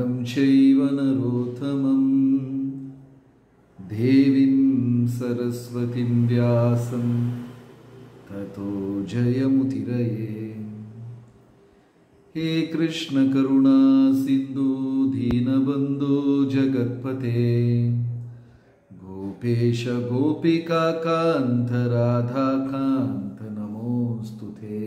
नरं चैव नरोत्तमं देवीं सरस्वतीं व्यासं ततो जयमुतिरये हे कृष्णकरुणा सिन्धु दीनबन्धो जगत्पते गोपेश गोपिकान्त राधाकान्त नमोऽस्तु ते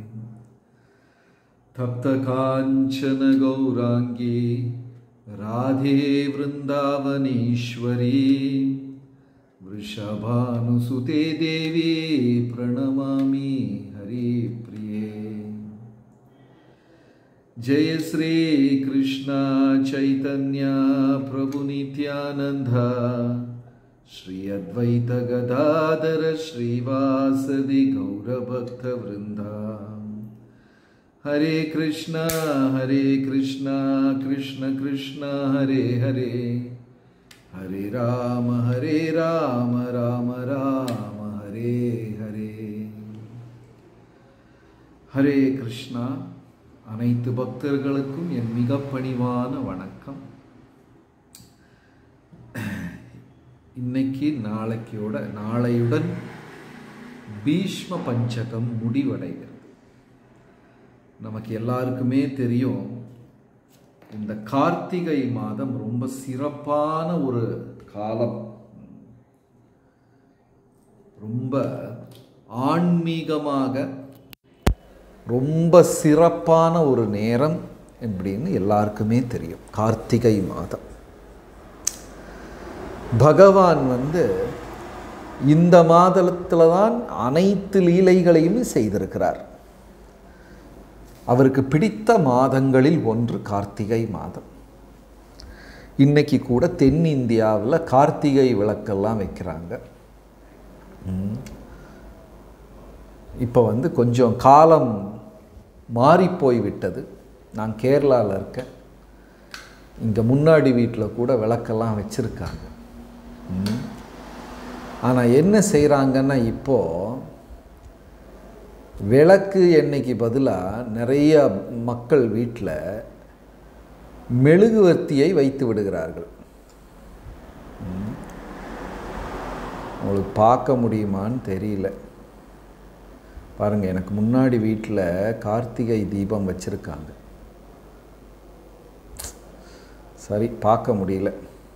तप्तकाञ्चन गौराङ्गी राधे वृन्दावनेश्वरी वृषभानुसुते देवी प्रणमामि हरिप्रिये जय श्रीकृष्ण चैतन्य प्रभुनित्यानन्द श्री अद्वैत गदाधर श्रीवासदि गौरभक्तवृन्दा हरे कृष्ण हरे कृष्ण कृष्ण कृष्ण हरे हरे हरे राम हरे राम राम राम हरे हरे ஹரே கிருஷ்ணா அனைத்து பக்தர்களுக்கும் என் மிக பணிவான வணக்கம் இன்னைக்கு நாளைக்கியோட நாளையுடன் பீஷ்ம பஞ்சகம் முடிவடைகிறது நமக்கு எல்லாருக்குமே தெரியும் இந்த கார்த்திகை மாதம் ரொம்ப சிறப்பான ஒரு காலம் ரொம்ப ஆன்மீகமாக ரொம்ப சிறப்பான ஒரு நேரம் அப்படின்னு எல்லாருக்குமே தெரியும் கார்த்திகை மாதம் பகவான் வந்து இந்த மாதத்தில் தான் அனைத்து லீலைகளையும் செய்திருக்கிறார் அவருக்கு பிடித்த மாதங்களில் ஒன்று கார்த்திகை மாதம் இன்னைக்கு கூட தென்னிந்தியாவில் கார்த்திகை விளக்கெல்லாம் வைக்கிறாங்க இப்போ வந்து கொஞ்சம் காலம் மாறிப்போய் விட்டது நான் கேரளாவில் இருக்கேன் இங்கே முன்னாடி வீட்டில் கூட விளக்கெல்லாம் வச்சுருக்காங்க ஆனால் என்ன செய்கிறாங்கன்னா இப்போது விளக்கு எண்ணெய்க்கு பதிலாக நிறைய மக்கள் வீட்டில் மெழுகுவர்த்தியை வைத்து விடுகிறார்கள் உங்களுக்கு பார்க்க முடியுமான்னு தெரியல பாருங்கள் எனக்கு முன்னாடி வீட்டில் கார்த்திகை தீபம் வச்சுருக்காங்க சரி பார்க்க முடியல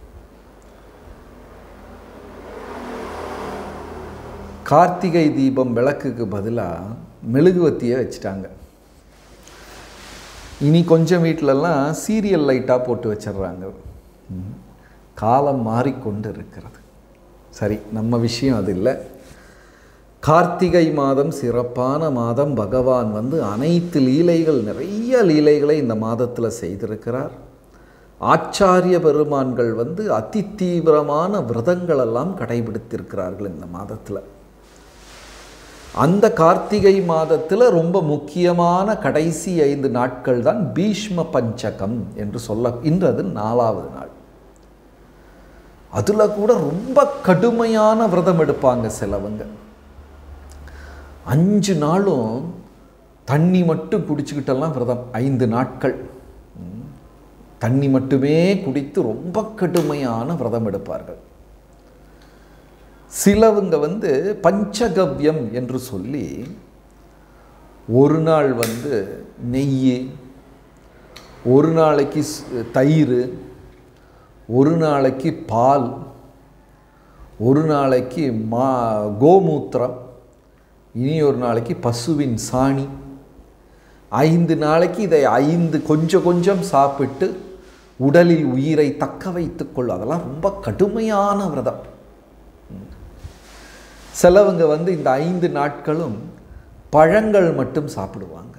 கார்த்திகை தீபம் விளக்குக்கு பதிலாக மெழுகுவத்தியை வச்சுட்டாங்க இனி கொஞ்சம் வீட்டிலலாம் சீரியல் லைட்டாக போட்டு வச்சிடுறாங்க காலம் மாறிக்கொண்டு இருக்கிறது சரி நம்ம விஷயம் அது இல்லை கார்த்திகை மாதம் சிறப்பான மாதம் பகவான் வந்து அனைத்து லீலைகள் நிறைய லீலைகளை இந்த மாதத்தில் செய்திருக்கிறார் ஆச்சாரிய பெருமான்கள் வந்து அதி தீவிரமான விரதங்களெல்லாம் கடைபிடித்திருக்கிறார்கள் இந்த மாதத்தில் அந்த கார்த்திகை மாதத்தில் ரொம்ப முக்கியமான கடைசி ஐந்து நாட்கள் தான் பீஷ்ம பஞ்சகம் என்று சொல்ல இன்றது நாலாவது நாள் அதில் கூட ரொம்ப கடுமையான விரதம் எடுப்பாங்க சிலவங்க அஞ்சு நாளும் தண்ணி மட்டும் குடிச்சுக்கிட்டெல்லாம் விரதம் ஐந்து நாட்கள் தண்ணி மட்டுமே குடித்து ரொம்ப கடுமையான விரதம் எடுப்பார்கள் சிலவங்க வந்து பஞ்சகவ்யம் என்று சொல்லி ஒரு நாள் வந்து நெய் ஒரு நாளைக்கு தயிர் ஒரு நாளைக்கு பால் ஒரு நாளைக்கு மா கோமூத்திரம் இனி ஒரு நாளைக்கு பசுவின் சாணி ஐந்து நாளைக்கு இதை ஐந்து கொஞ்சம் கொஞ்சம் சாப்பிட்டு உடலில் உயிரை தக்க வைத்துக்கொள்ளும் அதெல்லாம் ரொம்ப கடுமையான விரதம் சிலவங்க வந்து இந்த ஐந்து நாட்களும் பழங்கள் மட்டும் சாப்பிடுவாங்க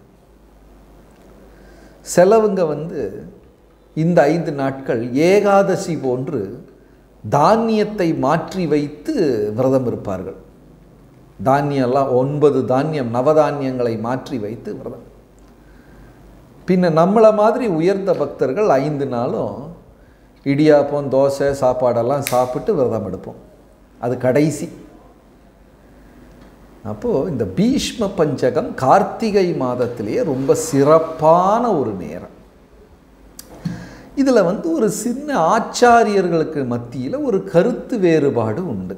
சிலவங்க வந்து இந்த ஐந்து நாட்கள் ஏகாதசி போன்று தானியத்தை மாற்றி வைத்து விரதம் இருப்பார்கள் தானியெல்லாம் ஒன்பது தானியம் நவதானியங்களை மாற்றி வைத்து விரதம் பின்ன நம்மளை மாதிரி உயர்ந்த பக்தர்கள் ஐந்து நாளும் இடியாப்பம் தோசை சாப்பாடெல்லாம் சாப்பிட்டு விரதம் எடுப்போம் அது கடைசி அப்போது இந்த பீஷ்ம பஞ்சகம் கார்த்திகை மாதத்திலேயே ரொம்ப சிறப்பான ஒரு நேரம் இதில் வந்து ஒரு சின்ன ஆச்சாரியர்களுக்கு மத்தியில் ஒரு கருத்து வேறுபாடு உண்டு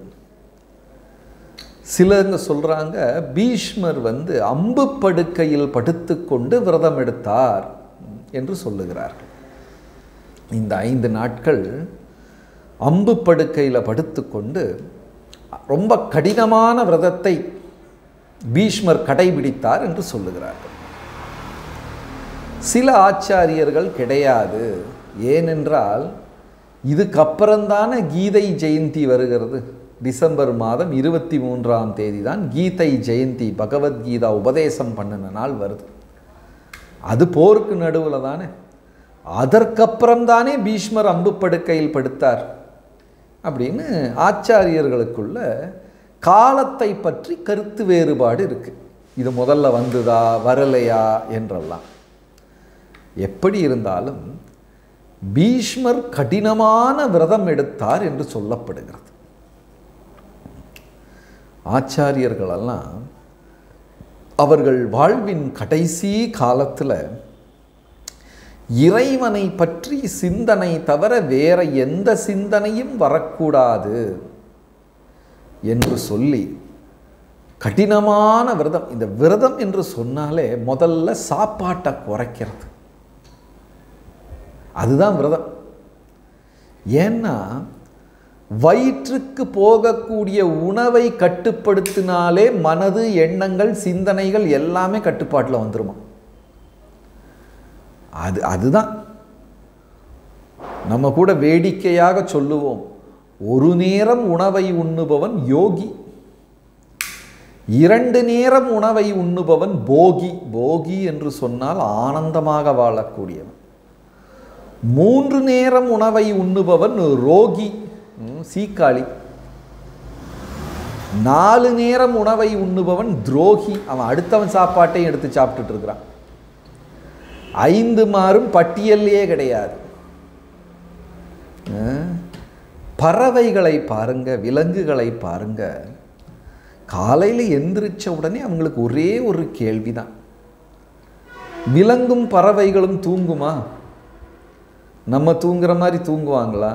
சிலங்க சொல்கிறாங்க பீஷ்மர் வந்து அம்பு படுக்கையில் படுத்துக்கொண்டு விரதம் எடுத்தார் என்று சொல்லுகிறார்கள் இந்த ஐந்து நாட்கள் அம்பு படுக்கையில் படுத்துக்கொண்டு ரொம்ப கடினமான விரதத்தை பீஷ்மர் கடைபிடித்தார் என்று சொல்லுகிறார்கள் சில ஆச்சாரியர்கள் கிடையாது ஏனென்றால் இதுக்கப்புறம்தான கீதை ஜெயந்தி வருகிறது டிசம்பர் மாதம் இருபத்தி மூன்றாம் தேதி தான் கீதை ஜெயந்தி பகவத்கீதா உபதேசம் பண்ணின நாள் வருது அது போருக்கு நடுவில் தானே அதற்கப்புறம் தானே பீஷ்மர் அம்பு படுக்கையில் படுத்தார் அப்படின்னு ஆச்சாரியர்களுக்குள்ள காலத்தை பற்றி கருத்து வேறுபாடு இருக்கு இது முதல்ல வந்துதா வரலையா என்றெல்லாம் எப்படி இருந்தாலும் பீஷ்மர் கடினமான விரதம் எடுத்தார் என்று சொல்லப்படுகிறது ஆச்சாரியர்களெல்லாம் அவர்கள் வாழ்வின் கடைசி காலத்தில் இறைவனை பற்றி சிந்தனை தவிர வேற எந்த சிந்தனையும் வரக்கூடாது என்று சொல்லி கடினமான விரதம் இந்த விரதம் என்று சொன்னாலே முதல்ல சாப்பாட்டை குறைக்கிறது அதுதான் விரதம் ஏன்னா வயிற்றுக்கு போகக்கூடிய உணவை கட்டுப்படுத்தினாலே மனது எண்ணங்கள் சிந்தனைகள் எல்லாமே கட்டுப்பாட்டில் வந்துருமா அது அதுதான் நம்ம கூட வேடிக்கையாக சொல்லுவோம் ஒரு நேரம் உணவை உண்ணுபவன் யோகி இரண்டு நேரம் உணவை உண்ணுபவன் போகி போகி என்று சொன்னால் ஆனந்தமாக வாழக்கூடியவன் மூன்று நேரம் உணவை உண்ணுபவன் ரோகி ம், சீக்காளி நாலு நேரம் உணவை உண்ணுபவன் துரோகி அவன் அடுத்தவன் சாப்பாட்டையும் எடுத்து சாப்பிட்டுட்டு இருக்கிறான் ஐந்து மாறும் பட்டியல்லையே கிடையாது அஹ், பறவைகளை பாருங்க விலங்குகளை பாருங்க காலையில் எந்திரிச்ச உடனே அவங்களுக்கு ஒரே ஒரு கேள்விதான் விலங்கும் பறவைகளும் தூங்குமா நம்ம தூங்குற மாதிரி தூங்குவாங்களா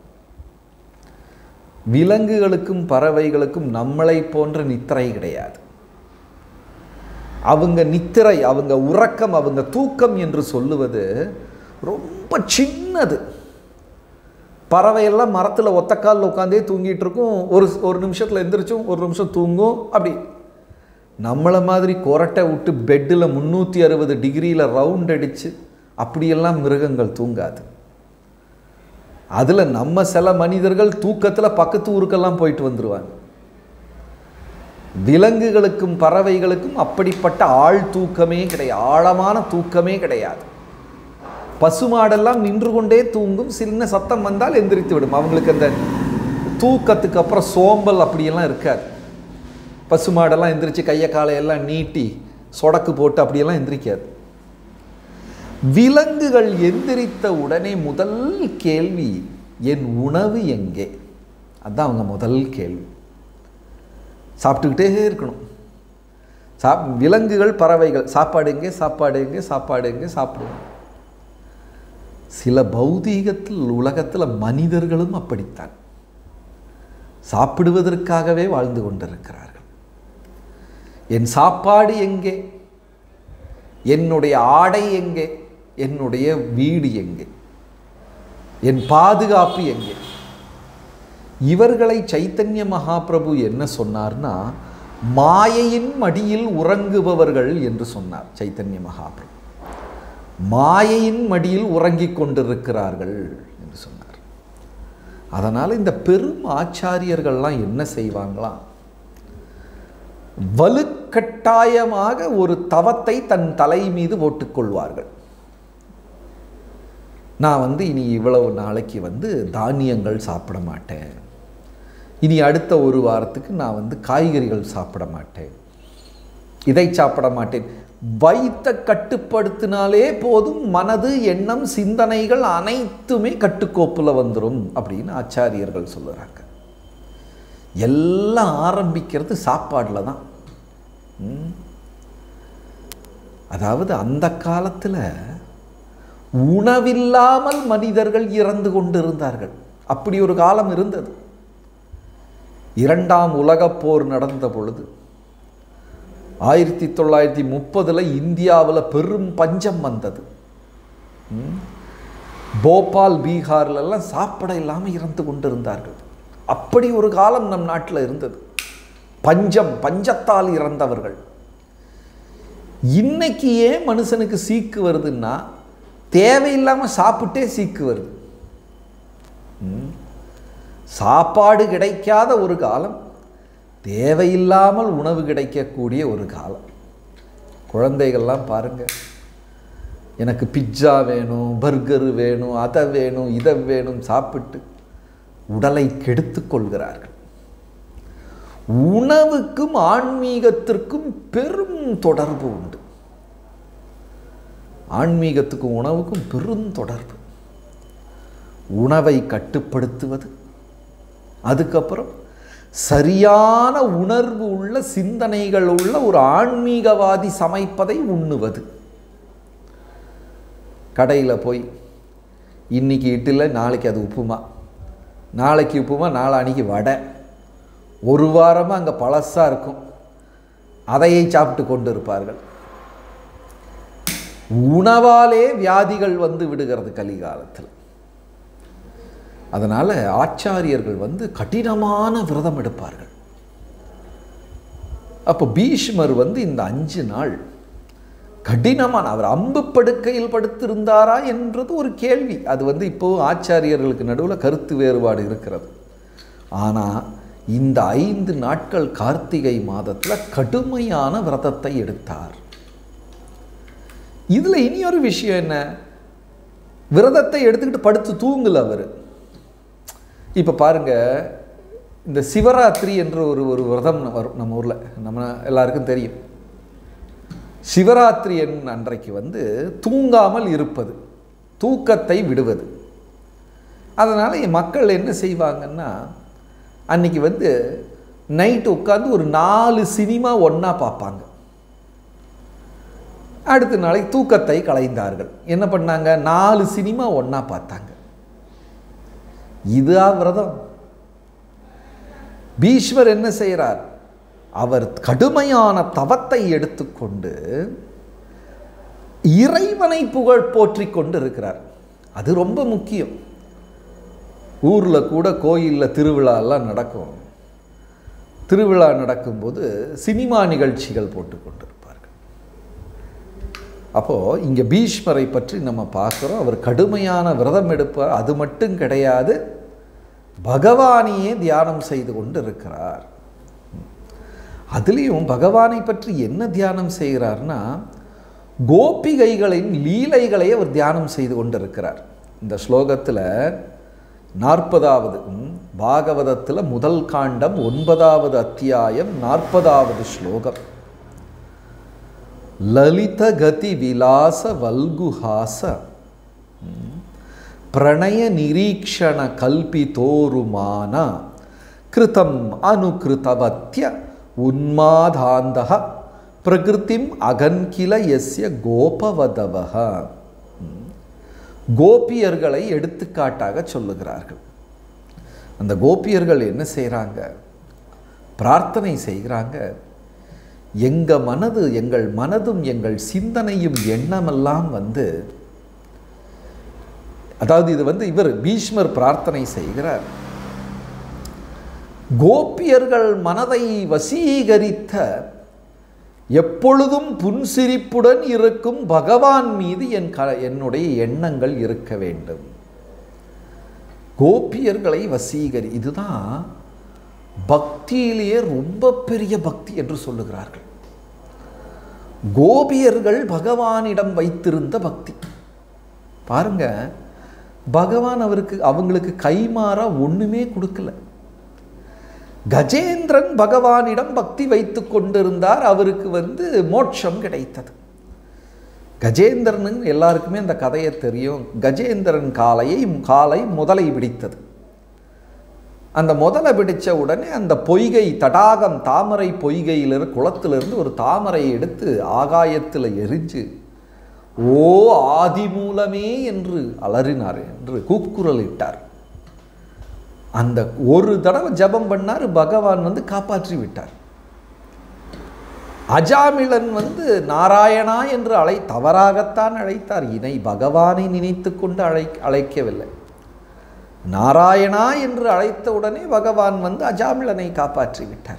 விலங்குகளுக்கும் பறவைகளுக்கும் நம்மளை போன்ற நித்திரை கிடையாது அவங்க நித்திரை அவங்க உறக்கம் அவங்க தூக்கம் என்று சொல்லுவது ரொம்ப சின்னது பறவையெல்லாம் மரத்தில் ஒத்தக்காலில் உட்காந்தே தூங்கிட்டு இருக்கும் ஒரு ஒரு நிமிஷத்தில் எந்திரிச்சும் ஒரு நிமிஷம் தூங்கும் அப்படி நம்மளை மாதிரி கொரட்டை விட்டு பெட்டில் முந்நூற்றி அறுபது டிகிரியில் ரவுண்ட் அடித்து அப்படியெல்லாம் மிருகங்கள் தூங்காது அதில் நம்ம சில மனிதர்கள் தூக்கத்தில் பக்கத்து ஊருக்கெல்லாம் போயிட்டு வந்துடுவாங்க விலங்குகளுக்கும் பறவைகளுக்கும் அப்படிப்பட்ட ஆழ் தூக்கமே கிடையாது ஆழமான தூக்கமே கிடையாது பசுமாடெல்லாம் நின்று கொண்டே தூங்கும் சின்ன சத்தம் வந்தால் எந்திரித்து விடும் அவங்களுக்கு அந்த தூக்கத்துக்கு அப்புறம் சோம்பல் அப்படியெல்லாம் இருக்காது பசுமாடெல்லாம் எந்திரிச்சு கையை காலை எல்லாம் நீட்டி சொடக்கு போட்டு அப்படியெல்லாம் எந்திரிக்காது விலங்குகள் எந்திரித்த உடனே முதல் கேள்வி என் உணவு எங்கே அதான் அவங்க முதல் கேள்வி சாப்பிட்டுக்கிட்டே இருக்கணும் சாப் விலங்குகள் பறவைகள் சாப்பாடு எங்கே சாப்பாடு எங்கே சாப்பாடு எங்கே சாப்பிடுவோம் சில பௌதீகத்தில் உலகத்தில் மனிதர்களும் அப்படித்தான் சாப்பிடுவதற்காகவே வாழ்ந்து கொண்டிருக்கிறார்கள் என் சாப்பாடு எங்கே என்னுடைய ஆடை எங்கே என்னுடைய வீடு எங்கே என் பாதுகாப்பு எங்கே இவர்களை சைத்தன்ய மகாபிரபு என்ன சொன்னார்னா மாயையின் மடியில் உறங்குபவர்கள் என்று சொன்னார் சைத்தன்ய மகாபிரபு மாயையின் மடியில் உறங்கிக் கொண்டிருக்கிறார்கள் என்று சொன்னார் அதனால் இந்த பெரும் ஆச்சாரியர்கள்லாம் என்ன செய்வாங்களாம் வலுக்கட்டாயமாக ஒரு தவத்தை தன் தலை மீது போட்டுக்கொள்வார்கள் நான் வந்து இனி இவ்வளவு நாளைக்கு வந்து தானியங்கள் சாப்பிட மாட்டேன் இனி அடுத்த ஒரு வாரத்துக்கு நான் வந்து காய்கறிகள் சாப்பிட மாட்டேன் இதை சாப்பிட மாட்டேன் வைத்த கட்டுப்படுத்தினாலே போதும் மனது எண்ணம் சிந்தனைகள் அனைத்துமே கட்டுக்கோப்பில் வந்துடும் அப்படின்னு ஆச்சாரியர்கள் சொல்லுறாங்க எல்லாம் ஆரம்பிக்கிறது சாப்பாடில் தான் ம். அதாவது அந்த காலத்தில் உணவில்லாமல் மனிதர்கள் இறந்து கொண்டிருந்தார்கள் அப்படி ஒரு காலம் இருந்தது இரண்டாம் உலகப் போர் நடந்த பொழுது ஆயிரத்தி தொள்ளாயிரத்தி முப்பதில் இந்தியாவில் பெரும் பஞ்சம் வந்தது ம். போபால் பீகார்லெல்லாம் சாப்பிட இல்லாமல் இறந்து கொண்டிருந்தார்கள் அப்படி ஒரு காலம் நம் நாட்டில் இருந்தது பஞ்சம் பஞ்சத்தால் இறந்தவர்கள் இன்னைக்கு ஏன் மனுஷனுக்கு சீக்கு வருதுன்னா தேவையில்லாமல் சாப்பிட்டே சீக்கு வருது ம். சாப்பாடு கிடைக்காத ஒரு காலம் தேவையில்லாமல் உணவு கிடைக்கக்கூடிய ஒரு காலம் குழந்தைகள்லாம் பாருங்க எனக்கு பிட்சா வேணும் பர்கர் வேணும் அதை வேணும் இதை வேணும் சாப்பிட்டு உடலை கெடுத்துக் கொள்கிறார்கள் உணவுக்கும் ஆன்மீகத்திற்கும் பெரும் தொடர்பு உண்டு ஆன்மீகத்துக்கும் உணவுக்கும் பெரும் தொடர்பு உணவை கட்டுப்படுத்துவது அதுக்கப்புறம் சரியான உணர்வு உள்ள சிந்தனைகள் உள்ள ஒரு ஆன்மீகவாதி சமைப்பதை உண்ணுவது கடையில் போய் இன்னைக்கு இட்லில நாளைக்கு அது உப்புமா நாளைக்கு உப்புமா நாளான்னைக்கு வடை ஒரு வாரமாக அங்கே பழசாக இருக்கும் அதையை சாப்பிட்டு கொண்டு இருப்பார்கள் உணவாலே வியாதிகள் வந்து விடுகிறது கலிகாலத்தில் அதனால் ஆச்சாரியர்கள் வந்து கடினமான விரதம் எடுப்பார்கள் அப்போ பீஷ்மர் வந்து இந்த அஞ்சு நாள் கடினமான அவர் அம்பு படுக்கையில் படுத்திருந்தாரா என்றது ஒரு கேள்வி அது வந்து இப்போ ஆச்சாரியர்களுக்கு நடுவில் கருத்து வேறுபாடு இருக்கிறது ஆனால் இந்த ஐந்து நாட்கள் கார்த்திகை மாதத்தில் கடுமையான விரதத்தை எடுத்தார் இதில் இனி ஒரு விஷயம் என்ன விரதத்தை எடுத்துக்கிட்டு படுத்து தூங்கல அவர் இப்போ பாருங்க இந்த சிவராத்திரி என்ற ஒரு ஒரு விரதம் வரும் நம்ம ஊரில் நம்ம எல்லாருக்கும் தெரியும் சிவராத்திரி என் அன்றைக்கு வந்து தூங்காமல் இருப்பது தூக்கத்தை விடுவது அதனால் மக்கள் என்ன செய்வாங்கன்னா அன்னைக்கு வந்து நைட்டு உட்காந்து ஒரு நாலு சினிமா ஒன்றா பார்ப்பாங்க அடுத்த நாளைக்கு தூக்கத்தை கலைந்தார்கள் என்ன பண்ணாங்க நாலு சினிமா ஒன்றா பார்த்தாங்க இதுவா விரதம் பீஷ்வர் என்ன செய்கிறார் அவர் கடுமையான தவத்தை எடுத்துக்கொண்டு இறைவனை புகழ் போற்றி கொண்டு இருக்கிறார் அது ரொம்ப முக்கியம் ஊரில் கூட கோயிலில் திருவிழாலாம் நடக்கும் திருவிழா நடக்கும்போது சினிமா நிகழ்ச்சிகள் போட்டு கொண்டிருப்பார்கள் அப்போது இங்கே பீஷ்மரை பற்றி நம்ம பார்க்குறோம் அவர் கடுமையான விரதம் எடுப்பார் அது மட்டும் கிடையாது பகவானையே தியானம் செய்து கொண்டு இருக்கிறார் அதுலேயும் பகவானை பற்றி என்ன தியானம் செய்கிறார்னா கோபிகைகளின் லீலைகளை அவர் தியானம் செய்து கொண்டிருக்கிறார் இந்த ஸ்லோகத்தில் நாற்பதாவது பாகவதத்தில் முதல் காண்டம் ஒன்பதாவது அத்தியாயம் நாற்பதாவது ஸ்லோகம் லலித கதி விலாச வல்குஹாச பிரணய நிரீக்ஷண கல்பிதோருமான கிருதம் அனுகிருதவத்திய உன்மாதாந்தக பிரகிருதிம் அகன்கில எஸ்ய கோபவதவக கோபியர்களை எடுத்துக்காட்டாக சொல்லுகிறார்கள் அந்த கோபியர்கள் என்ன செய்கிறாங்க பிரார்த்தனை செய்கிறாங்க எங்கள் மனது எங்கள் மனதும் எங்கள் சிந்தனையும் எண்ணமெல்லாம் வந்து அதாவது இது வந்து இவர் பீஷ்மர் பிரார்த்தனை செய்கிறார் கோபியர்கள் மனதை வசீகரித்த எப்பொழுதும் புன்சிரிப்புடன் இருக்கும் பகவான் மீது என் க என்னுடைய எண்ணங்கள் இருக்க வேண்டும் கோபியர்களை வசீகரி இதுதான் பக்தியிலேயே ரொம்ப பெரிய பக்தி என்று சொல்லுகிறார்கள் கோபியர்கள் பகவானிடம் வைத்திருந்த பக்தி பாருங்க பகவான் அவருக்கு அவங்களுக்கு கைமாறா ஒண்ணுமே கொடுக்கல கஜேந்திரன் பகவானிடம் பக்தி வைத்து கொண்டிருந்தார் அவருக்கு வந்து மோட்சம் கிடைத்தது கஜேந்திரன் எல்லாருக்குமே அந்த கதையை தெரியும் கஜேந்திரன் காலையை காலை முதலை பிடித்தது அந்த முதலை பிடித்த உடனே அந்த பொய்கை தடாகம் தாமரை பொய்கையிலிருந்து குளத்திலிருந்து ஒரு தாமரை எடுத்து ஆகாயத்தில் எரிஞ்சு ஓ ஆதி மூலமே என்று அலறினார் என்று கூக்குரலிட்டார் அந்த ஒரு தடவை ஜபம் பண்ணார் பகவான் வந்து காப்பாற்றி விட்டார் அஜாமிளன் வந்து நாராயணா என்று அழை தவறாகத்தான் அழைத்தார் இணை பகவானை நினைத்து கொண்டு அழை அழைக்கவில்லை நாராயணா என்று அழைத்த உடனே பகவான் வந்து அஜாமிளனை காப்பாற்றி விட்டார்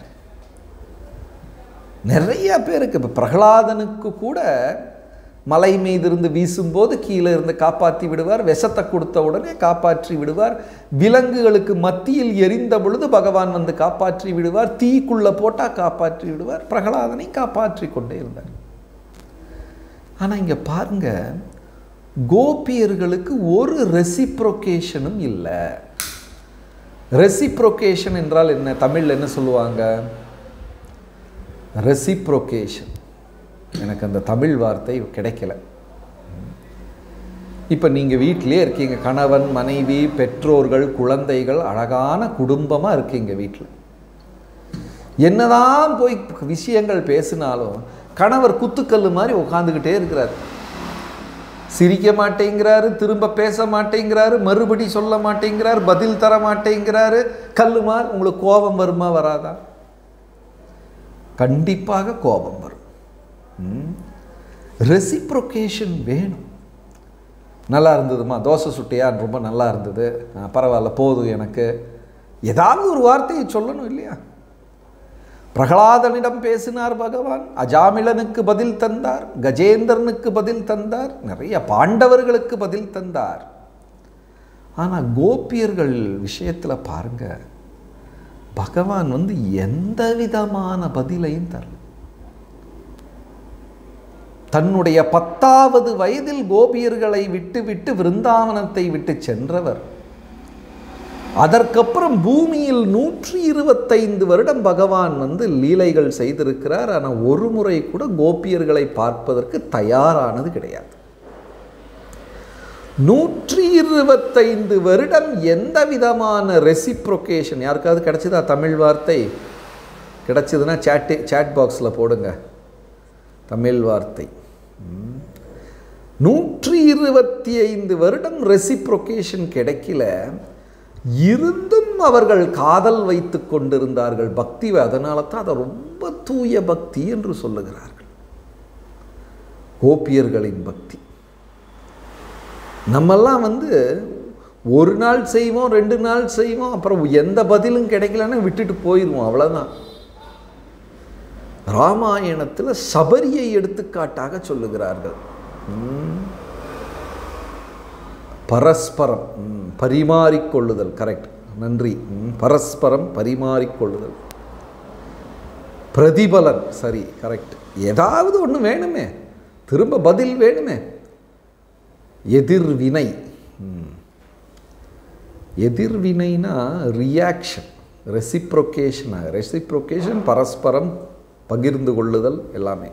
நிறைய பேருக்கு இப்போ பிரகலாதனுக்கு கூட மலை மீதிருந்து வீசும்போது கீழே இருந்து காப்பாற்றி விடுவார் விஷத்தை கொடுத்த உடனே காப்பாற்றி விடுவார் விலங்குகளுக்கு மத்தியில் எரிந்த பொழுது பகவான் வந்து காப்பாற்றி விடுவார் தீக்குள்ள போட்டால் காப்பாற்றி விடுவார் பிரகலாதனை காப்பாற்றி கொண்டே இருந்தார் ஆனால் இங்கே பாருங்க கோபியர்களுக்கு ஒரு ரெசிப்ரோகேஷனும் இல்லை ரெசிப்ரோகேஷன் என்றால் என்ன தமிழில் என்ன சொல்லுவாங்க ரெசிப்ரோகேஷன் எனக்கு அந்த தமிழ் வார்த்தை கிடைக்கல இப்போ நீங்கள் வீட்டிலே இருக்கீங்க கணவன் மனைவி பெற்றோர்கள் குழந்தைகள் அழகான குடும்பமாக இருக்கீங்க வீட்டில் என்னதான் போய் விஷயங்கள் பேசினாலும் கணவர் குத்துக்கல் மாதிரி உட்காந்துக்கிட்டே இருக்கிறார் சிரிக்க மாட்டேங்கிறாரு திரும்ப பேச மாட்டேங்கிறாரு மறுபடி சொல்ல மாட்டேங்கிறார் பதில் தர மாட்டேங்கிறாரு கல்லுமார் உங்களுக்கு கோபம் வருமா வராதா கண்டிப்பாக கோபம் வரும் ரெசிப்ரோகேஷன் வேணும் நல்லா இருந்ததுமா தோசை சுட்டியா ரொம்ப நல்லா இருந்தது ஆ, பரவாயில்ல போதும் எனக்கு ஏதாவது ஒரு வார்த்தையை சொல்லணும் இல்லையா பிரகலாதனிடம் பேசினார் பகவான் அஜாமிளனுக்கு பதில் தந்தார் கஜேந்திரனுக்கு பதில் தந்தார் நிறைய பாண்டவர்களுக்கு பதில் தந்தார் ஆனால் கோபியர்கள் விஷயத்தில் பாருங்க பகவான் வந்து எந்த விதமான பதிலையும் தரல தன்னுடைய பத்தாவது வயதில் கோபியர்களை விட்டு விட்டு விருந்தாவனத்தை விட்டு சென்றவர் அதற்கப்புறம் பூமியில் நூற்றி இருபத்தைந்து வருடம் பகவான் வந்து லீலைகள் செய்திருக்கிறார் ஆனால் ஒரு முறை கூட கோபியர்களை பார்ப்பதற்கு தயாரானது கிடையாது நூற்றி இருபத்தைந்து வருடம் எந்த விதமான ரெசிப்ரோகேஷன் யாருக்காவது கிடைச்சதா தமிழ் வார்த்தை கிடைச்சதுன்னா சேட்டு சேட் பாக்ஸில் போடுங்க தமிழ் வார்த்தை ம். நூற்றி இருபத்தி ஐந்து வருடம் ரெசிப்ரோகேஷன் கிடைக்கல இருந்தும் அவர்கள் காதல் வைத்து கொண்டிருந்தார்கள் பக்தி அதனால தான் அதை ரொம்ப தூய பக்தி என்று சொல்லுகிறார்கள் கோபியர்களின் பக்தி நம்மெல்லாம் வந்து ஒரு நாள் செய்வோம் ரெண்டு நாள் செய்வோம் அப்புறம் எந்த பதிலும் கிடைக்கலன்னா விட்டுட்டு போயிடுவோம் அவ்வளோதான் ராமாயணத்தில் சபரியை எடுத்துக்காட்டாக சொல்லுகிறார்கள் ம். பரஸ்பரம் ம், பரிமாறிக்கொள்ளுதல் கரெக்ட் நன்றி ம், பரஸ்பரம் பரிமாறிக்கொள்ளுதல் பிரதிபலன் சரி கரெக்ட் ஏதாவது ஒன்று வேணுமே திரும்ப பதில் வேணுமே எதிர்வினை ம். எதிர்வினைனா ரியாக்ஷன் ரெசிப்ரோகேஷனாக ரெசிப்ரோகேஷன் பரஸ்பரம் பகிர்ந்து கொள்ளுதல் எல்லாமே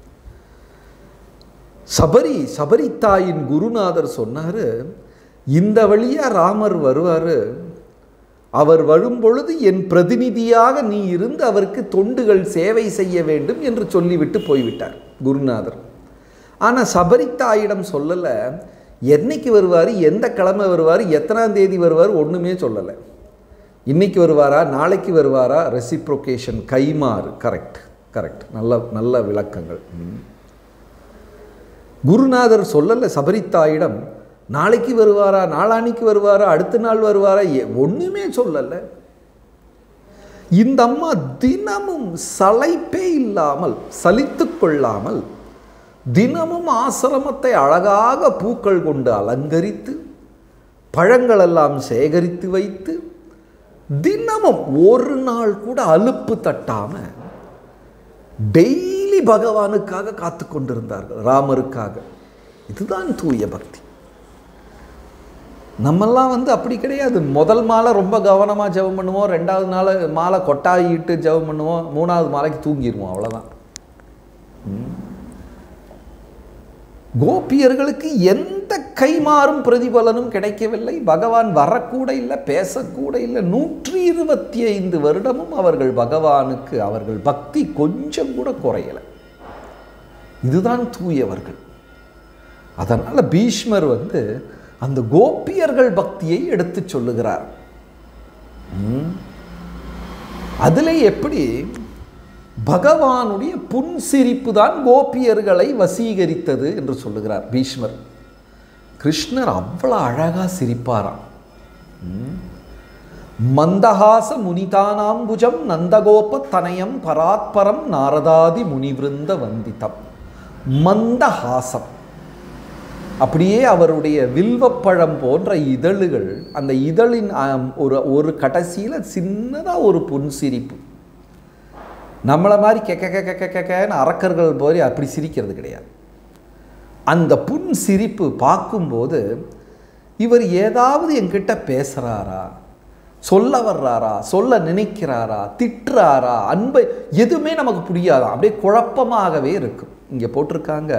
சபரி சபரி தாயின் குருநாதர் சொன்னார் இந்த வழியா ராமர் வருவார் அவர் வரும்பொழுது என் பிரதிநிதியாக நீ இருந்து அவருக்கு தொண்டுகள் சேவை செய்ய வேண்டும் என்று சொல்லிவிட்டு போய்விட்டார் குருநாதர் ஆனால் சபரி தாயிடம் சொல்லலை என்னைக்கு வருவார் எந்த கிழமை வருவார் எத்தனாம் தேதி வருவார் ஒன்றுமே சொல்லலை இன்னைக்கு வருவாரா நாளைக்கு வருவாரா ரெசிப்ரோகேஷன் கைமாறு கரெக்ட் கரெக்ட் நல்ல நல்ல விளக்கங்கள் ம். குருநாதர் சொல்லலை சபரித்தாயிடம் நாளைக்கு வருவாரா நாளானிக்கு வருவாரா அடுத்த நாள் வருவாரா எ- ஒண்ணுமே சொல்லலை இந்த அம்மா தினமும் சளைப்பே இல்லாமல் சலித்து கொள்ளாமல் தினமும் ஆசிரமத்தை அழகாக பூக்கள் கொண்டு அலங்கரித்து பழங்களெல்லாம் சேகரித்து வைத்து தினமும் ஒரு நாள் கூட அலுப்பு தட்டாம டெய்லி பகவானுக்காக காத்து கொண்டிருந்தார்கள் ராமருக்காக இதுதான் தூய பக்தி நம்மெல்லாம் வந்து அப்படி கிடையாது முதல் மாலை ரொம்ப கவனமாக ஜெபம் பண்ணுவோம் ரெண்டாவது நாள் மாலை கொட்டாயிட்டு ஜெபம் பண்ணுவோம் மூணாவது மாலைக்கு தூங்கிடுவோம் அவ்வளோதான் கோபியர்களுக்கு எந்த கைமாறும் பிரதிபலனும் கிடைக்கவில்லை பகவான் வரக்கூட இல்லை பேசக்கூட இல்லை நூற்றி இருபத்தி ஐந்து வருடமும் அவர்கள் பகவானுக்கு அவர்கள் பக்தி கொஞ்சம் கூட குறையலை இதுதான் தூயவர்கள் அதனால் பீஷ்மர் வந்து அந்த கோபியர்கள் பக்தியை எடுத்து சொல்லுகிறார் ம். அதுல எப்படி பகவானுடைய புன்சிரிப்பு தான் கோபியர்களை வசீகரித்தது என்று சொல்லுகிறார் பீஷ்மர் கிருஷ்ணர் அவ்வளோ அழகா சிரிப்பாராம் ம். மந்தஹாச முனிதானாம்புஜம் நந்தகோப தனயம் பராத்பரம் நாரதாதி முனிவிருந்த வந்திதம் மந்தஹாசம் அப்படியே அவருடைய வில்வப்பழம் போன்ற இதழ்கள் அந்த இதழின் ஆம், ஒரு ஒரு கடைசியில் சின்னதாக ஒரு புன்சிரிப்பு நம்மளை மாதிரி கெக்க கெக்க கெக்க கெக்கன்னு அரக்கர்கள் போய் அப்படி சிரிக்கிறது கிடையாது அந்த புன் சிரிப்பு பார்க்கும்போது இவர் ஏதாவது என்கிட்ட பேசுகிறாரா சொல்ல வர்றாரா சொல்ல நினைக்கிறாரா திட்டுறாரா அன்பை எதுவுமே நமக்கு புரியாதான் அப்படியே குழப்பமாகவே இருக்கும் இங்கே போட்டிருக்காங்க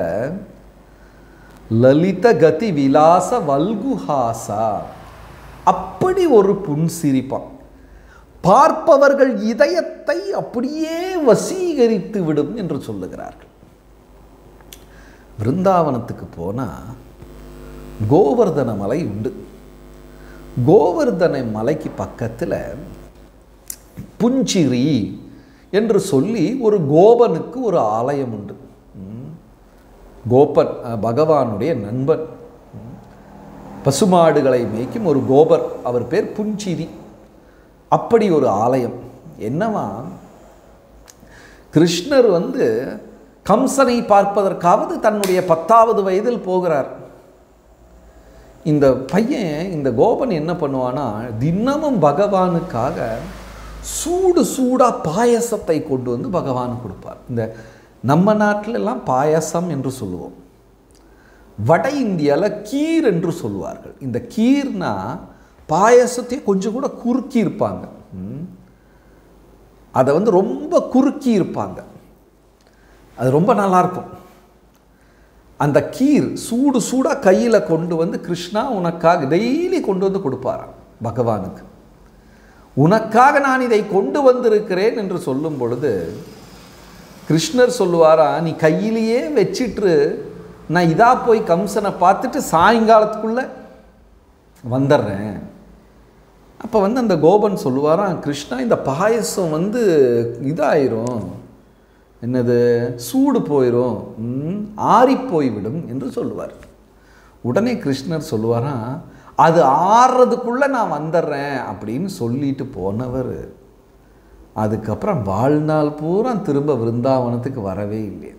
லலித கதி விலாச வல்குஹாசா அப்படி ஒரு புன்சிரிப்பான் பார்ப்பவர்கள் இதயத்தை அப்படியே வசீகரித்து விடும் என்று சொல்லுகிறார்கள் விருந்தாவனத்துக்கு போனால் கோவர்தன மலை உண்டு கோவர்தன மலைக்கு பக்கத்தில் புஞ்சிரி என்று சொல்லி ஒரு கோபனுக்கு ஒரு ஆலயம் உண்டு ம். கோபன் அஹ், பகவானுடைய நண்பன் ம். பசுமாடுகளை மேய்க்கும் ஒரு கோபர் அவர் பேர் புஞ்சிரி அப்படி ஒரு ஆலயம் என்னவா கிருஷ்ணர் வந்து கம்சனை பார்ப்பதற்காவது தன்னுடைய பத்தாவது வயதில் போகிறார் இந்த பையன் இந்த கோபன் என்ன பண்ணுவானா தினமும் பகவானுக்காக சூடு சூடாக பாயசத்தை கொண்டு வந்து பகவானுக்கு கொடுப்பார் இந்த நம்ம நாட்டில எல்லாம் பாயசம் என்று சொல்லுவோம் வட இந்தியாவில் கீர் என்று சொல்லுவார்கள் இந்த கீர்னா பாயசத்தை கொஞ்சம் கூட குறுக்கி இருப்பாங்க ம். அதை வந்து ரொம்ப குறுக்கி இருப்பாங்க அது ரொம்ப நல்லா இருக்கும் அந்த கீர் சூடு சூடாக கையில் கொண்டு வந்து கிருஷ்ணா உனக்காக டெய்லி கொண்டு வந்து கொடுப்பாராம் பகவானுக்கு உனக்காக நான் இதை கொண்டு வந்திருக்கிறேன் என்று சொல்லும் பொழுது கிருஷ்ணர் சொல்லுவாரா நீ கையிலேயே வச்சிட்டு நான் இதா போய் கம்சனை பார்த்துட்டு சாயங்காலத்துக்குள்ள வந்துடுறேன் அப்போ வந்து அந்த கோபன் சொல்லுவாராம் கிருஷ்ணா இந்த பாயசம் வந்து இதாயிரும் என்னது சூடு போயிடும் ம், ஆறிப் போய்விடும் என்று சொல்லுவார் உடனே கிருஷ்ணர் சொல்லுவாராம் அது ஆறுறதுக்குள்ளே நான் வந்துடுறேன் அப்படின்னு சொல்லிட்டு போனவர் அதுக்கப்புறம் வாழ்நாள் பூரா திரும்ப விருந்தாவனத்துக்கு வரவே இல்லையா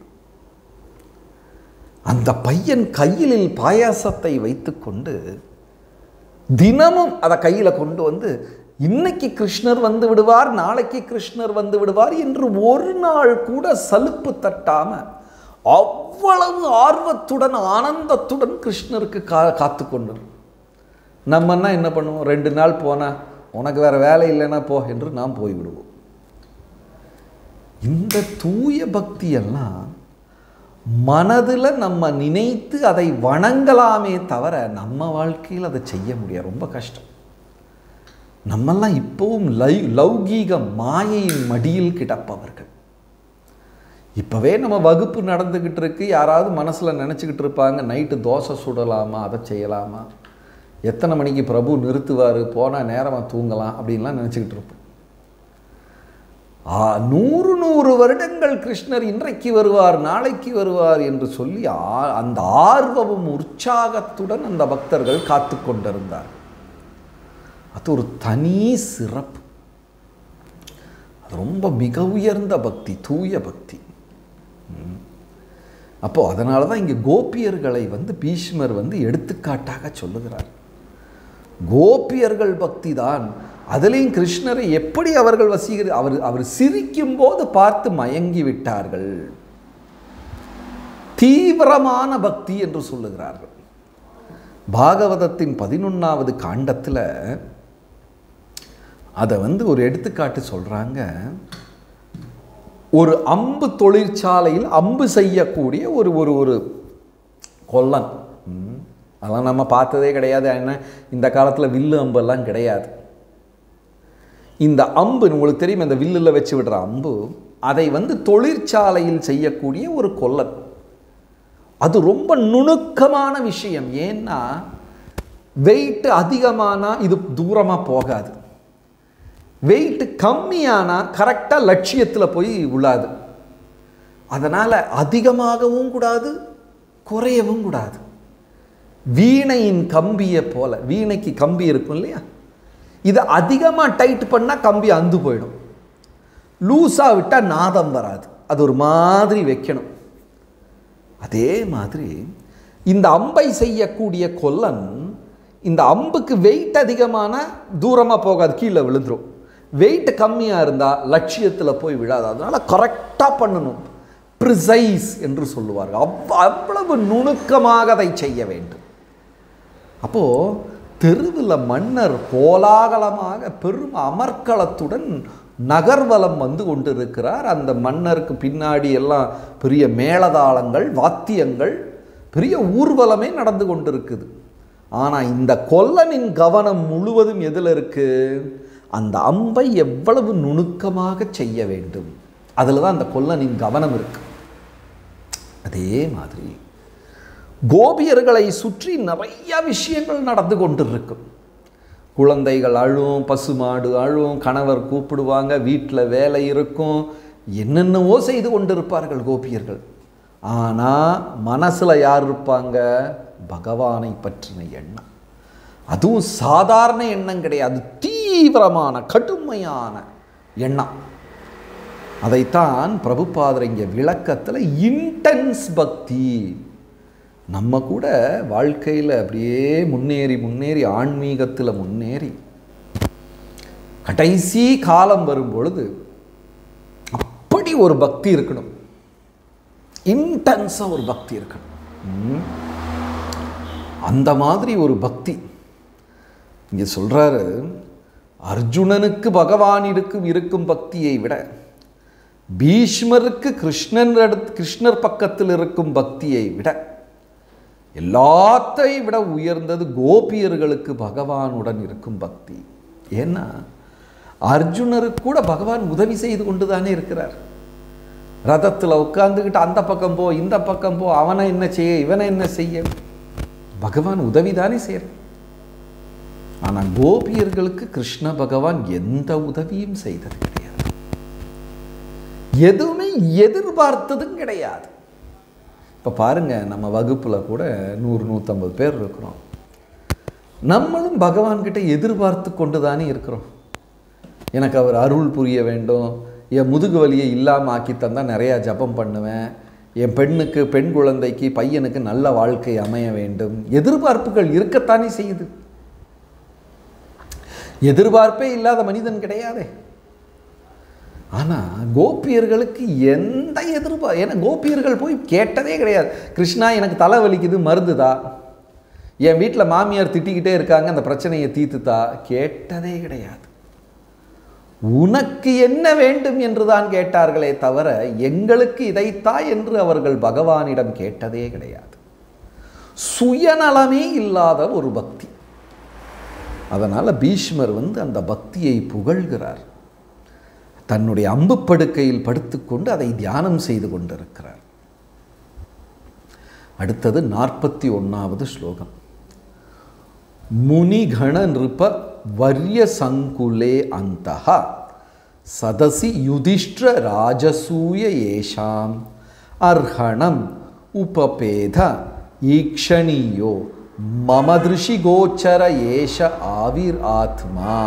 அந்த பையன் கையில் பாயாசத்தை வைத்துக்கொண்டு தினமும் அதை கையில் கொண்டு வந்து இன்னைக்கு கிருஷ்ணர் வந்து விடுவார் நாளைக்கு கிருஷ்ணர் வந்து விடுவார் என்று ஒரு நாள் கூட சலுப்பு தட்டாம அவ்வளவு ஆர்வத்துடன் ஆனந்தத்துடன் கிருஷ்ணருக்கு கா காத்து கொண்டு நம்மன்னா என்ன பண்ணுவோம் ரெண்டு நாள் போனா உனக்கு வேற வேலை இல்லைன்னா போ என்று நாம் போய்விடுவோம் இந்த தூய பக்தி எல்லாம் மனதில் நம்ம நினைத்து அதை வணங்கலாமே தவிர நம்ம வாழ்க்கையில் அதை செய்ய முடியாது ரொம்ப கஷ்டம் நம்மெல்லாம் இப்போவும் லை லௌகீக மாயையின் மடியில் கிடப்பவர்கள் இப்போவே நம்ம வகுப்பு நடந்துக்கிட்டு இருக்கு யாராவது மனசில் நினச்சிக்கிட்டு இருப்பாங்க நைட்டு தோசை சுடலாமா அதை செய்யலாமா எத்தனை மணிக்கு பிரபு நிறுத்துவார் போனால் நேரமாக தூங்கலாம் அப்படின்லாம் நினச்சிக்கிட்டு இருப்போம் ஆ, நூறு நூறு வருடங்கள் கிருஷ்ணர் இன்றைக்கு வருவார் நாளைக்கு வருவார் என்று சொல்லி ஆ- அந்த ஆர்வமும் உற்சாகத்துடன் அந்த பக்தர்கள் காத்து கொண்டிருந்தார் அது ஒரு தனி சிறப்பு அது ரொம்ப மிக உயர்ந்த பக்தி தூய பக்தி ம். அப்போ அதனால தான் இங்கே கோபியர்களை வந்து பீஷ்மர் வந்து எடுத்துக்காட்டாக சொல்லுகிறார் கோபியர்கள் பக்தி தான் அதுலேயும் கிருஷ்ணரை எப்படி அவர்கள் வசீகரி அவர் அவர் சிரிக்கும் போது பார்த்து மயங்கி விட்டார்கள் தீவிரமான பக்தி என்று சொல்லுகிறார்கள் பாகவதத்தின் பதினொன்றாவது காண்டத்தில் அதை வந்து ஒரு எடுத்துக்காட்டு சொல்கிறாங்க ஒரு அம்பு தொழிற்சாலையில் அம்பு செய்யக்கூடிய ஒரு ஒரு ஒரு கொல்லன் ம். அதெல்லாம் நம்ம பார்த்ததே கிடையாது என்ன இந்த காலத்தில் வில்லு அம்பெல்லாம் கிடையாது இந்த அம்பு உங்களுக்கு தெரியும் இந்த வில்லில் வச்சு விடுற அம்பு அதை வந்து தொழிற்சாலையில் செய்யக்கூடிய ஒரு கொல்லன் அது ரொம்ப நுணுக்கமான விஷயம் ஏன்னா வெயிட் அதிகமானா இது தூரமாக போகாது வெயிட் கம்மியானா கரெக்டாக லட்சியத்தில் போய் விழாது அதனால் அதிகமாகவும் கூடாது குறையவும் கூடாது வீணையின் கம்பியை போல வீணைக்கு கம்பி இருக்கும் இல்லையா இதை அதிகமாக டைட் பண்ணால் கம்பி அந்து போயிடும் லூஸாக விட்டால் நாதம் வராது அது ஒரு மாதிரி வைக்கணும் அதே மாதிரி இந்த அம்பை செய்யக்கூடிய கொல்லன் இந்த அம்புக்கு வெயிட் அதிகமான தூரமாக போகாது கீழே விழுந்துரும் வெயிட் கம்மியாக இருந்தால் லட்சியத்தில் போய் விழாது அதனால் கரெக்டாக பண்ணணும் ப்ரிசைஸ் என்று சொல்லுவார்கள் அவ் அவ்வளவு நுணுக்கமாக அதை செய்ய வேண்டும் அப்போது தெருவில் மன்னர் கோலாகலமாக பெரும் அமர்க்களத்துடன் நகர்வலம் வந்து கொண்டிருக்கிறார் அந்த மன்னருக்கு பின்னாடி எல்லாம் பெரிய மேளதாளங்கள் வாத்தியங்கள் பெரிய ஊர்வலமே நடந்து கொண்டிருக்குது ஆனால் இந்த கொல்லனின் கவனம் முழுவதும் எதில் இருக்கு அந்த அம்பை எவ்வளவு நுணுக்கமாக செய்ய வேண்டும் அதில் தான் அந்த கொல்லனின் கவனம் இருக்கு அதே மாதிரி கோபியர்களை சுற்றி நிறைய விஷயங்கள் நடந்து கொண்டிருக்கும் குழந்தைகள் அழும் பசுமாடு அழும் கணவர் கூப்பிடுவாங்க வீட்டில் வேலை இருக்கும் என்னென்னவோ செய்து கொண்டிருப்பார்கள் கோபியர்கள் ஆனால் மனசில் யார் இருப்பாங்க பகவானை பற்றின எண்ணம் அதுவும் சாதாரண எண்ணம் கிடையாது தீவிரமான கடுமையான எண்ணம் அதைத்தான் பிரபுபாதர் இங்கே விளக்கத்தில் இன்டென்ஸ் பக்தி நம்ம கூட வாழ்க்கையில் அப்படியே முன்னேறி முன்னேறி ஆன்மீகத்தில் முன்னேறி கடைசி காலம் வரும் பொழுது அப்படி ஒரு பக்தி இருக்கணும் இன்டென்ஸாக ஒரு பக்தி இருக்கணும் ம். அந்த மாதிரி ஒரு பக்தி இங்கே சொல்கிறாரு அர்ஜுனனுக்கு பகவானிற்கு இருக்கும் பக்தியை விட பீஷ்மருக்கு கிருஷ்ணன் அடுத்து கிருஷ்ணர் பக்கத்தில் இருக்கும் பக்தியை விட எல்லாத்தையும் விட உயர்ந்தது கோபியர்களுக்கு பகவானுடன் இருக்கும் பக்தி ஏன்னா அர்ஜுனருக்கு கூட பகவான் உதவி செய்து கொண்டு தானே இருக்கிறார் ரதத்தில் உட்கார்ந்துக்கிட்டு அந்த பக்கம் போ இந்த பக்கம் போ அவனை என்ன செய்ய இவனை என்ன செய்ய பகவான் உதவி தானே செய்யற ஆனால் கோபியர்களுக்கு கிருஷ்ண பகவான் எந்த உதவியும் செய்தது கிடையாது எதுவுமே எதிர்பார்த்ததும் கிடையாது இப்போ பாருங்க நம்ம வகுப்பில் கூட நூறு நூற்றம்பது பேர் இருக்கிறோம் நம்மளும் பகவான்கிட்ட எதிர்பார்த்து கொண்டு தானே இருக்கிறோம் எனக்கு அவர் அருள் புரிய வேண்டும் என் முதுகு வலியை இல்லாமல் ஆக்கி தந்தால் நிறையா ஜபம் பண்ணுவேன் என் பெண்ணுக்கு பெண் குழந்தைக்கு பையனுக்கு நல்ல வாழ்க்கை அமைய வேண்டும் எதிர்பார்ப்புகள் இருக்கத்தானே செய்யுது எதிர்பார்ப்பே இல்லாத மனிதன் கிடையாதே ஆனால் கோபியர்களுக்கு எந்த எதிர்பார் ஏன்னா கோபியர்கள் போய் கேட்டதே கிடையாது கிருஷ்ணா எனக்கு தலை வலிக்குது மருந்துதா என் வீட்டில் மாமியார் திட்டிக்கிட்டே இருக்காங்க அந்த பிரச்சனையை தீர்த்துதா கேட்டதே கிடையாது உனக்கு என்ன வேண்டும் என்று தான் கேட்டார்களே தவிர எங்களுக்கு இதைத்தா என்று அவர்கள் பகவானிடம் கேட்டதே கிடையாது சுயநலமே இல்லாத ஒரு பக்தி அதனால் பீஷ்மர் வந்து அந்த பக்தியை புகழ்கிறார் தன்னுடைய அம்பு படுக்கையில் படுத்துக்கொண்டு அதை தியானம் செய்து கொண்டிருக்கிறார் அடுத்தது நாற்பத்தி ஒன்றாவது ஸ்லோகம் முனிகண நிருப வர்ய சங்குலே அந்தः சதசி யுதிஷ்டிர ராஜசூய ஏஷாம் அர்ஹணம் உபபேத ஈக்ஷணீயோ மம திருஷி கோச்சர ஏஷ ஆவிர் ஆத்மா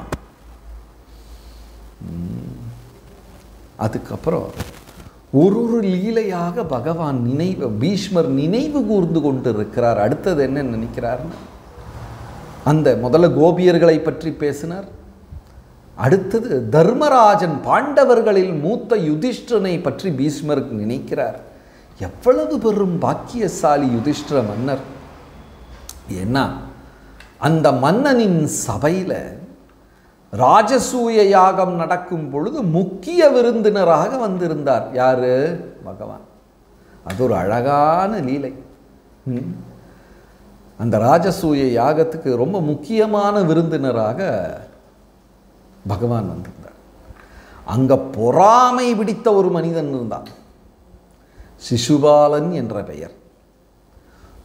அதுக்கப்புறம் ஒரு ஒரு லீலையாக பகவான் நினைவு பீஷ்மர் நினைவு கூர்ந்து கொண்டு இருக்கிறார் அடுத்தது என்ன நினைக்கிறார்னா அந்த முதல்ல கோபியர்களை பற்றி பேசினார் அடுத்தது தர்மராஜன் பாண்டவர்களில் மூத்த யுதிஷ்டனை பற்றி பீஷ்மர் நினைக்கிறார் எவ்வளவு பெரும் பாக்கியசாலி யுதிஷ்டிர மன்னர் ஏன்னா அந்த மன்னனின் சபையில் ராஜசூய யாகம் நடக்கும் பொழுது முக்கிய விருந்தினராக வந்திருந்தார் யாரு பகவான் அது ஒரு அழகான லீலை ம். அந்த ராஜசூய யாகத்துக்கு ரொம்ப முக்கியமான விருந்தினராக பகவான் வந்திருந்தார் அங்க பொறாமை பிடித்த ஒரு மனிதன் இருந்தான் சிசுபாலன் என்ற பெயர்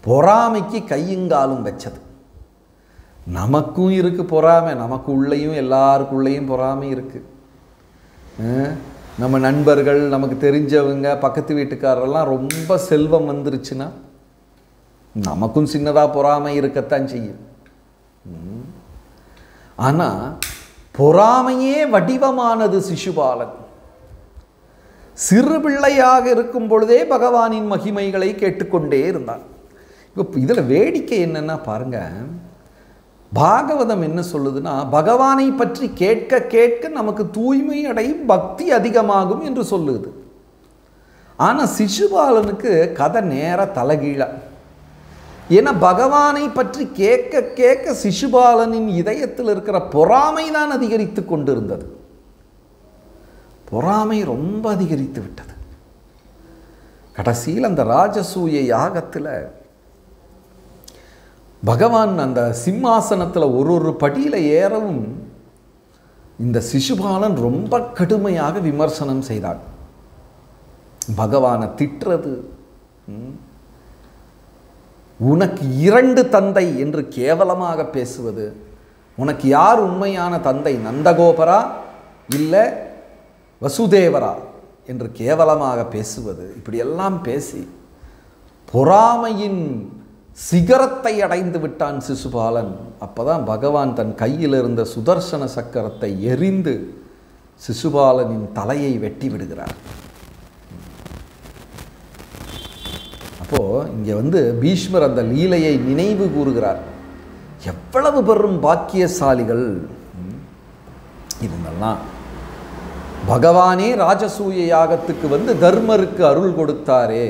பொறாமைக்கு கையுங்காலும் வச்சது நமக்கும் இருக்கு பொறாமை நமக்கு உள்ளேயும் எல்லாருக்குள்ளேயும் பொறாமை இருக்கு அஹ், நம்ம நண்பர்கள் நமக்கு தெரிஞ்சவங்க பக்கத்து வீட்டுக்காரெல்லாம் ரொம்ப செல்வம் வந்துருச்சுன்னா நமக்கும் சின்னதாக பொறாமை இருக்கத்தான் செய்யும் ம். ஆனா பொறாமையே வடிவமானது சிசுபாலன் சிறு பிள்ளையாக இருக்கும் பொழுதே பகவானின் மகிமைகளை கேட்டுக்கொண்டே இருந்தான் இப்போ இதில் வேடிக்கை என்னன்னா பாருங்க பாகவதம் என்ன சொல்லுதுன்னா பகவானை பற்றி கேட்க கேட்க நமக்கு தூய்மை அடையும் பக்தி அதிகமாகும் என்று சொல்லுது ஆனால் சிசுபாலனுக்கு கதை நேர தலைகீழ ஏன்னா பகவானை பற்றி கேட்க கேட்க சிசுபாலனின் இதயத்தில் இருக்கிற பொறாமை தான் அதிகரித்து கொண்டிருந்தது பொறாமை ரொம்ப அதிகரித்து விட்டது கடைசியில் அந்த ராஜசூய யாகத்தில் பகவான் அந்த சிம்மாசனத்தில் ஒரு ஒரு படியில் ஏறவும் இந்த சிசுபாலன் ரொம்ப கடுமையாக விமர்சனம் செய்தான் பகவானை திட்டுறது ம், உனக்கு இரண்டு தந்தை என்று கேவலமாக பேசுவது உனக்கு யார் உண்மையான தந்தை நந்தகோபரா இல்லை வசுதேவரா என்று கேவலமாக பேசுவது இப்படியெல்லாம் பேசி பொறாமையின் சிகரத்தை அடைந்து விட்டான் சிசுபாலன் அப்பதான் பகவான் தன் கையில் இருந்த சுதர்சன சக்கரத்தை எரிந்து சிசுபாலனின் தலையை வெட்டி விடுகிறார் அப்போ இங்கே வந்து பீஷ்மர் அந்த லீலையை நினைவு கூறுகிறார் எவ்வளவு பெரும் பாக்கியசாலிகள் ம், இவங்கெல்லாம் பகவானே ராஜசூய யாகத்துக்கு வந்து தர்மருக்கு அருள் கொடுத்தாரே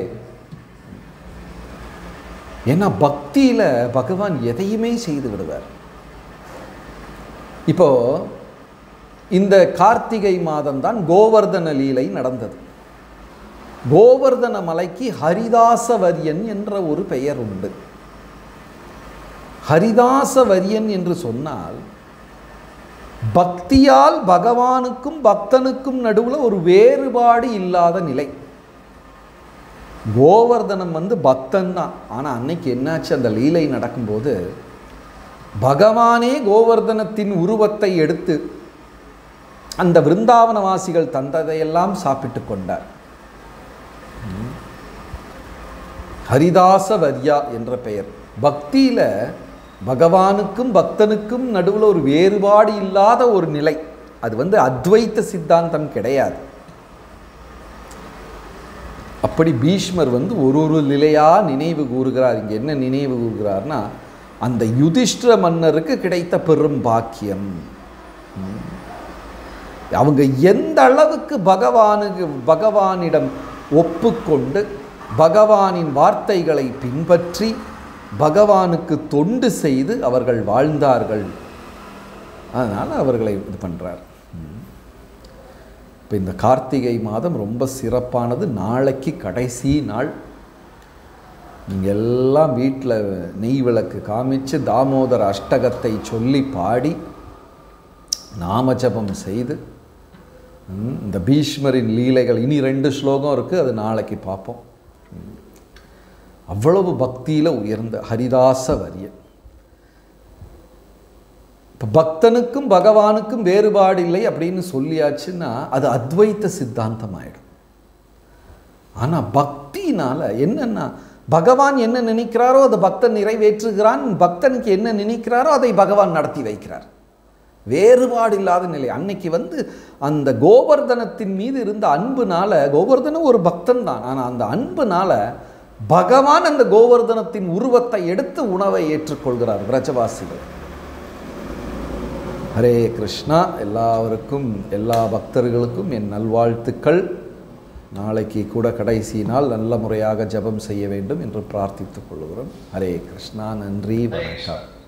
ஏன்னா பக்தியில பகவான் எதையுமே செய்து விடுவார் இப்போ இந்த கார்த்திகை மாதம் தான் கோவர்தன லீலை நடந்தது கோவர்தன மலைக்கு ஹரிதாசவரியன் என்ற ஒரு பெயர் உண்டு ஹரிதாசவரியன் என்று சொன்னால் பக்தியால் பகவானுக்கும் பக்தனுக்கும் நடுவில் ஒரு வேறுபாடு இல்லாத நிலை கோவர்தனம் வந்து பக்தன் தான் ஆனால் அன்னைக்கு என்னாச்சு அந்த லீலை நடக்கும்போது பகவானே கோவர்தனத்தின் உருவத்தை எடுத்து அந்த விருந்தாவனவாசிகள் தந்ததையெல்லாம் சாப்பிட்டு கொண்டார் ஹரிதாச வர்யா என்ற பெயர் பக்தியில் பகவானுக்கும் பக்தனுக்கும் நடுவில் ஒரு வேறுபாடு இல்லாத ஒரு நிலை அது வந்து அத்வைத்த சித்தாந்தம் கிடையாது அப்படி பீஷ்மர் வந்து ஒரு ஒரு நிலையா நினைவு கூறுகிறார் இங்கே என்ன நினைவு கூறுகிறார்னா அந்த யுதிஷ்டிர மன்னருக்கு கிடைத்த பெரும் பாக்கியம் ம். அவங்க எந்த அளவுக்கு பகவானுக்கு பகவானிடம் ஒப்புக்கொண்டு பகவானின் வார்த்தைகளை பின்பற்றி பகவானுக்கு தொண்டு செய்து அவர்கள் வாழ்ந்தார்கள் அதனால் அவர்களை இது பண்ணுறார் இப்போ இந்த கார்த்திகை மாதம் ரொம்ப சிறப்பானது நாளைக்கு கடைசி நாள் நீங்கள் எல்லாம் வீட்டில் நெய் விளக்கு காமிச்சு தாமோதர அஷ்டகத்தை சொல்லி பாடி நாமஜபம் செய்து ம், இந்த பீஷ்மரின் லீலைகள் இனி ரெண்டு ஸ்லோகம் இருக்குது அது நாளைக்கு பார்ப்போம் ம். அவ்வளவு பக்தியில் உயர்ந்த ஹரிதாச வரியன் இப்போ பக்தனுக்கும் பகவானுக்கும் வேறுபாடு இல்லை அப்படின்னு சொல்லியாச்சுன்னா அது அத்வைத்த சித்தாந்தம் ஆயிடும் ஆனால் பக்தினால என்னன்னா பகவான் என்ன நினைக்கிறாரோ அதை பக்தன் நிறைவேற்றுகிறான் பக்தனுக்கு என்ன நினைக்கிறாரோ அதை பகவான் நடத்தி வைக்கிறார் வேறுபாடு இல்லாத நிலை அன்னைக்கு வந்து அந்த கோவர்தனத்தின் மீது இருந்த அன்புனால கோவர்தனம் ஒரு பக்தன் தான் ஆனால் அந்த அன்புனால பகவான் அந்த கோவர்தனத்தின் உருவத்தை எடுத்து உணவை ஏற்றுக்கொள்கிறார் பிரஜவாசிகள் ஹரே கிருஷ்ணா எல்லாருக்கும் எல்லா பக்தர்களுக்கும் என் நல்வாழ்த்துக்கள் நாளைக்கு கூட கடைசி நாள் நல்ல முறையாக ஜெபம் செய்ய வேண்டும் என்று பிரார்த்தித்துக் கொள்கிறோம் ஹரே கிருஷ்ணா நன்றி வணக்கம்